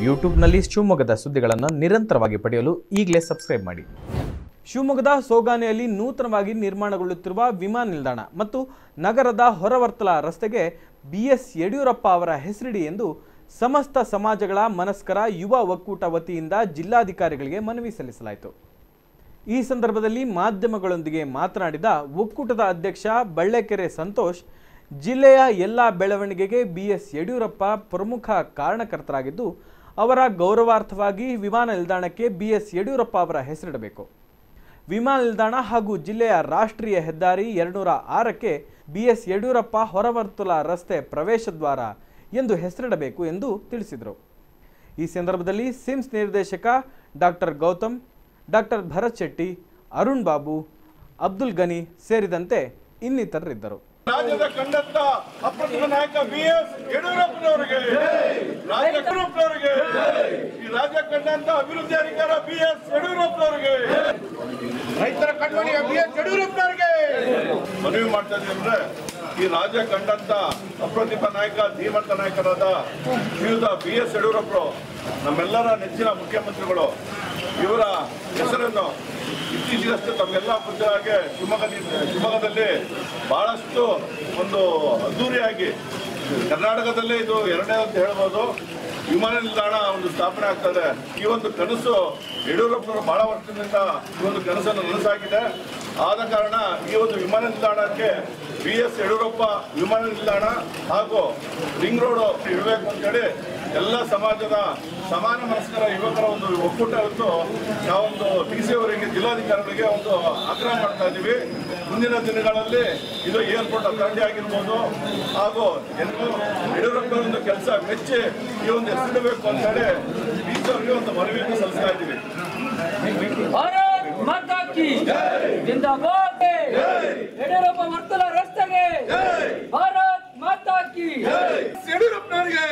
ಯೂಟ್ಯೂಬ್ನಲ್ಲಿ ಶಿವಮೊಗ್ಗದ ಸುದ್ದಿಗಳನ್ನು ನಿರಂತರವಾಗಿ ಪಡೆಯಲು ಈಗಲೇ ಸಬ್ಸ್ಕ್ರೈಬ್ ಮಾಡಿ ಶಿವಮೊಗ್ಗದ ಸೋಗಾನೆಯಲ್ಲಿ ನೂತನವಾಗಿ ನಿರ್ಮಾಣಗೊಳ್ಳುತ್ತಿರುವ ವಿಮಾನ ನಿಲ್ದಾಣ ಮತ್ತು ನಗರದ ಹೊರವರ್ತಲ ರಸ್ತೆಗೆ ಬಿ ಎಸ್ ಯಡಿಯೂರಪ್ಪ ಅವರ ಹೆಸರಿಡಿ ಎಂದು ಸಮಸ್ತ ಸಮಾಜಗಳ ಮನಸ್ಕರ ಯುವ ಒಕ್ಕೂಟ ವತಿಯಿಂದ ಜಿಲ್ಲಾಧಿಕಾರಿಗಳಿಗೆ ಮನವಿ ಸಲ್ಲಿಸಲಾಯಿತು ಈ ಸಂದರ್ಭದಲ್ಲಿ ಮಾಧ್ಯಮಗಳೊಂದಿಗೆ ಮಾತನಾಡಿದ ಒಕ್ಕೂಟದ ಅಧ್ಯಕ್ಷ ಬಳ್ಳೆಕೆರೆ ಸಂತೋಷ್ ಜಿಲ್ಲೆಯ ಎಲ್ಲ ಬೆಳವಣಿಗೆಗೆ ಬಿ ಎಸ್ ಯಡಿಯೂರಪ್ಪ ಪ್ರಮುಖ ಕಾರಣಕರ್ತರಾಗಿದ್ದು ಅವರ ಗೌರವಾರ್ಥವಾಗಿ ವಿಮಾನ ನಿಲ್ದಾಣಕ್ಕೆ ಬಿ ಎಸ್ ಯಡಿಯೂರಪ್ಪ ಅವರ ಹೆಸರಿಡಬೇಕು ವಿಮಾನ ನಿಲ್ದಾಣ ಹಾಗೂ ಜಿಲ್ಲೆಯ ರಾಷ್ಟ್ರೀಯ ಹೆದ್ದಾರಿ ಎರಡುನೂರ ಆರಕ್ಕೆ ಬಿ ಎಸ್ ಯಡಿಯೂರಪ್ಪ ಹೊರವರ್ತುಲ ರಸ್ತೆ ಪ್ರವೇಶ ದ್ವಾರ ಎಂದು ಹೆಸರಿಡಬೇಕು ಎಂದು ತಿಳಿಸಿದರು ಈ ಸಂದರ್ಭದಲ್ಲಿ ಸಿಮ್ಸ್ ನಿರ್ದೇಶಕ ಡಾಕ್ಟರ್ ಗೌತಮ್ ಡಾಕ್ಟರ್ ಭರತ್ ಶೆಟ್ಟಿ ಅರುಣ್ ಬಾಬು ಅಬ್ದುಲ್ ಗನಿ ಸೇರಿದಂತೆ ಇನ್ನಿತರರಿದ್ದರು ರಾಜ್ಯದ ಕಂಡಂತ ಅಪ್ರತಿಮ ನಾಯಕ ಬಿ ಎಸ್ ಯಡಿಯೂರಪ್ಪನವರಿಗೆ ರಾಜ್ಯ ಯಡಿಯೂರಪ್ಪನವರಿಗೆ ಈ ರಾಜ್ಯ ಕಂಡಂತ ಅಭಿವೃದ್ಧಿ ಅಧಿಕಾರ ಬಿ ಎಸ್ ಯಡಿಯೂರಪ್ಪನವರಿಗೆ ರೈತರ ಕಣ್ಮಣಿಯ ಬಿ ಎಸ್ ಯಡಿಯೂರಪ್ಪನವರಿಗೆ ಮನವಿ ಮಾಡ್ತಾ ಇದ್ದೀವಿ ಅಂದ್ರೆ ಈ ರಾಜ್ಯ ಕಂಡಂತ ಅಪ್ರತಿಮ ನಾಯಕ ಧೀಮಂತ ನಾಯಕರಾದ ಶ್ರೀಯುತ ಬಿ ಎಸ್ ಯಡಿಯೂರಪ್ಪರು ನಮ್ಮೆಲ್ಲರ ನೆಚ್ಚಿನ ಮುಖ್ಯಮಂತ್ರಿಗಳು ಇವರ ಹೆಸರನ್ನು ಇತ್ತೀಚೆಗಷ್ಟೇ ತಮಗೆಲ್ಲ ಗೊತ್ತಿರೋ ಹಾಗೆ ಶಿವಮೊಗ್ಗ ಶಿವಮೊಗ್ಗದಲ್ಲಿ ಬಹಳಷ್ಟು ಒಂದು ಅದ್ದೂರಿಯಾಗಿ ಕರ್ನಾಟಕದಲ್ಲೇ ಇದು ಎರಡನೇ ಅಂತ ಹೇಳ್ಬೋದು ವಿಮಾನ ನಿಲ್ದಾಣ ಒಂದು ಸ್ಥಾಪನೆ ಆಗ್ತದೆ ಈ ಒಂದು ಕನಸು ಯಡಿಯೂರಪ್ಪನವರು ಬಹಳ ವರ್ಷದಿಂದ ಈ ಒಂದು ಕನಸನ್ನು ನನಸಾಗಿದೆ ಆದ ಕಾರಣ ಈ ಒಂದು ವಿಮಾನ ನಿಲ್ದಾಣಕ್ಕೆ ಬಿ ಎಸ್ ಯಡಿಯೂರಪ್ಪ ವಿಮಾನ ನಿಲ್ದಾಣ ಹಾಗೂ ರಿಂಗ್ ರೋಡ್ ಇಡಬೇಕು ಅಂತೇಳಿ ಎಲ್ಲ ಸಮಾಜದ ಸಮಾನ ಮನಸ್ಕರ ಯುವಕರ ಒಂದು ಒಕ್ಕೂಟ ಇವತ್ತು ನಾವೊಂದು ಟಿ ಸಿ ಅವರಿಗೆ ಜಿಲ್ಲಾಧಿಕಾರಿಗಳಿಗೆ ಒಂದು ಆಗ್ರಹ ಮಾಡ್ತಾ ಇದ್ದೀವಿ ಮುಂದಿನ ದಿನಗಳಲ್ಲಿ ಇದು ಏರ್ಪೋರ್ಟ್ ಅಥಾರಿಟಿ ಆಗಿರ್ಬೋದು ಹಾಗೂ ಎಲ್ಲರೂ ಯಡಿಯೂರಪ್ಪನ ಒಂದು ಕೆಲಸ ಮೆಚ್ಚಿ ಈ ಒಂದು ಹೆಸರಿಡಬೇಕು ಅಂತ ಹೇಳಿ ಡಿ ಸಿ ಅವರಿಗೆ ಒಂದು ಮನವಿಯನ್ನು ಸಲ್ಲಿಸ್ತಾ ಇದ್ದೀವಿ ಭಾರತ್ ಮಾತಾ ಕಿ ಜಿಂದಾಬಾದ್ ಯಡಿಯೂರಪ್ಪ ವರ್ತುಲ ರಸ್ತೆಗೆ ಭಾರತ್ ಮಾತಾ ಕಿ ಯಡಿಯೂರಪ್ಪನವರಿಗೆ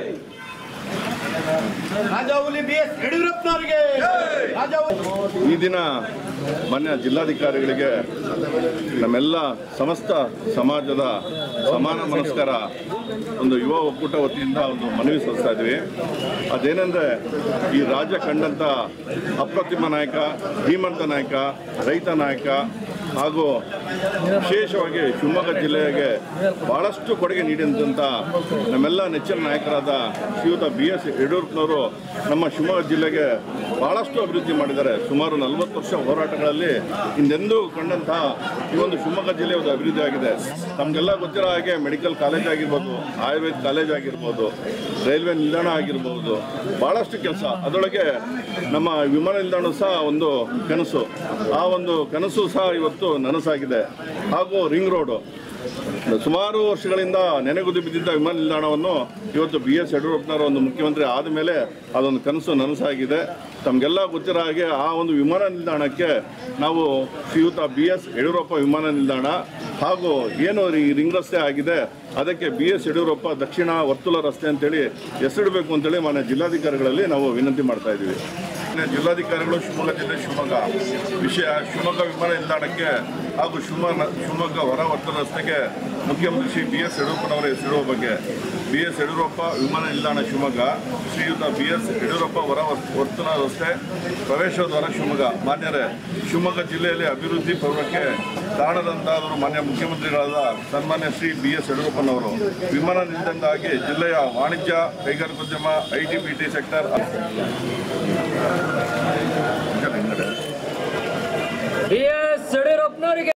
ರಾಜಾಹುಲಿ ಬಿ ಎಸ್ ಯಡಿಯೂರಪ್ಪನವರಿಗೆ ಈ ದಿನ ಮಾನ್ಯ ಜಿಲ್ಲಾಧಿಕಾರಿಗಳಿಗೆ ನಮ್ಮೆಲ್ಲ ಸಮಸ್ತ ಸಮಾಜದ ಸಮಾನ ಮನಸ್ಕರ ಒಂದು ಯುವ ಒಕ್ಕೂಟ ವತಿಯಿಂದ ಒಂದು ಮನವಿ ಸಲ್ಲಿಸ್ತಾ ಇದ್ವಿ ಅದೇನೆಂದ್ರೆ ಈ ರಾಜ್ಯ ಕಂಡಂತ ಅಪ್ರತಿಮ ನಾಯಕ ಧೀಮಂತ ನಾಯಕ ರೈತ ನಾಯಕ ಹಾಗೂ ವಿಶೇಷವಾಗಿ ಶಿವಮೊಗ್ಗ ಜಿಲ್ಲೆಗೆ ಬಹಳಷ್ಟು ಕೊಡುಗೆ ನೀಡಿದಂಥ ನಮ್ಮೆಲ್ಲ ನೆಚ್ಚಿನ ನಾಯಕರಾದ ಶ್ರೀಯುತ ಬಿ ಎಸ್ ಯಡಿಯೂರಪ್ಪನವರು ನಮ್ಮ ಶಿವಮೊಗ್ಗ ಜಿಲ್ಲೆಗೆ ಬಹಳಷ್ಟು ಅಭಿವೃದ್ಧಿ ಮಾಡಿದ್ದಾರೆ ಸುಮಾರು ನಲವತ್ತು ವರ್ಷ ಹೋರಾಟಗಳಲ್ಲಿ ಹಿಂದೆಂದೂ ಕಂಡಂತಹ ಈ ಒಂದು ಶಿವಮೊಗ್ಗ ಜಿಲ್ಲೆ ಒಂದು ಅಭಿವೃದ್ಧಿ ಆಗಿದೆ ತಮಗೆಲ್ಲ ಗೊತ್ತಿರೋ ಹಾಗೆ ಮೆಡಿಕಲ್ ಕಾಲೇಜ್ ಆಗಿರ್ಬೋದು ಆಯುರ್ವೇದ ಕಾಲೇಜ್ ಆಗಿರ್ಬೋದು ರೈಲ್ವೆ ನಿಲ್ದಾಣ ಆಗಿರ್ಬೋದು ಬಹಳಷ್ಟು ಕೆಲಸ ಅದರೊಳಗೆ ನಮ್ಮ ವಿಮಾನ ನಿಲ್ದಾಣ ಸಹ ಒಂದು ಕನಸು ಆ ಒಂದು ಕನಸು ಸಹ ಇವತ್ತು ನನಸಾಗಿದೆ ಹಾಗೂ ರಿಂಗ್ ರೋಡು ಸುಮಾರು ವರ್ಷಗಳಿಂದ ನೆನೆಗುದಿ ಬಿದ್ದಿದ್ದ ವಿಮಾನ ನಿಲ್ದಾಣವನ್ನು ಇವತ್ತು ಬಿ ಎಸ್ ಯಡಿಯೂರಪ್ಪನವರ ಒಂದು ಮುಖ್ಯಮಂತ್ರಿ ಆದ ಮೇಲೆ ಅದೊಂದು ಕನಸು ನನಸಾಗಿದೆ ತಮಗೆಲ್ಲ ಗೊತ್ತಿರೋ ಹಾಗೆ ಆ ಒಂದು ವಿಮಾನ ನಿಲ್ದಾಣಕ್ಕೆ ನಾವು ಶ್ರೀಯುತ ಬಿ ಎಸ್ ಯಡಿಯೂರಪ್ಪ ವಿಮಾನ ನಿಲ್ದಾಣ ಹಾಗೂ ಏನು ಈ ರಿಂಗ್ ರಸ್ತೆ ಆಗಿದೆ ಅದಕ್ಕೆ ಬಿ ಎಸ್ ಯಡಿಯೂರಪ್ಪ ದಕ್ಷಿಣ ವರ್ತುಲ ರಸ್ತೆ ಅಂತೇಳಿ ಹೆಸರಿಡಬೇಕು ಅಂತೇಳಿ ಮಾನ್ಯ ಜಿಲ್ಲಾಧಿಕಾರಿಗಳಲ್ಲಿ ನಾವು ವಿನಂತಿ ಮಾಡ್ತಾ ಇದ್ದೀವಿ ಮಾನ್ಯ ಜಿಲ್ಲಾಧಿಕಾರಿಗಳು ಶಿವಮೊಗ್ಗ ಜಿಲ್ಲೆ ಶಿವಮೊಗ್ಗ ವಿಷಯ ಶಿವಮೊಗ್ಗ ವಿಮಾನ ನಿಲ್ದಾಣಕ್ಕೆ ಹಾಗೂ ಶಿವಮೊಗ್ಗ ಶಿವಮೊಗ್ಗ ಹೊರ ವರ್ತುಲ ರಸ್ತೆಗೆ ಮುಖ್ಯಮಂತ್ರಿ ಶ್ರೀ ಬಿ ಎಸ್ ಯಡಿಯೂರಪ್ಪನವರ ಹೆಸರಿಡುವ ಬಗ್ಗೆ ಬಿ ಎಸ್ ಯಡಿಯೂರಪ್ಪ ವಿಮಾನ ನಿಲ್ದಾಣ ಶಿವಮೊಗ್ಗ ಶ್ರೀಯುತ ಬಿ ಎಸ್ ಯಡಿಯೂರಪ್ಪ ಹೊರ ವರ್- ವರ್ತುಲ ರಸ್ತೆ ಪ್ರವೇಶದ್ವಾರ ಶಿವಮೊಗ್ಗ ಮಾನ್ಯರೇ ಶಿವಮೊಗ್ಗ ಜಿಲ್ಲೆಯಲ್ಲಿ ಅಭಿವೃದ್ಧಿ ಪರ್ವಕ್ಕೆ ಕಾರಣದಂತಾದವರು ಮಾನ್ಯ ಮುಖ್ಯಮಂತ್ರಿಗಳಾದ ಸನ್ಮಾನ್ಯ ಶ್ರೀ ಬಿ ಎಸ್ ಯಡಿಯೂರಪ್ಪನವರು ವಿಮಾನ ನಿಲ್ದಾಣದಿಂದಾಗಿ ಜಿಲ್ಲೆಯ ವಾಣಿಜ್ಯ ಕೈಗಾರಿಕೋದ್ಯಮ I T B T sector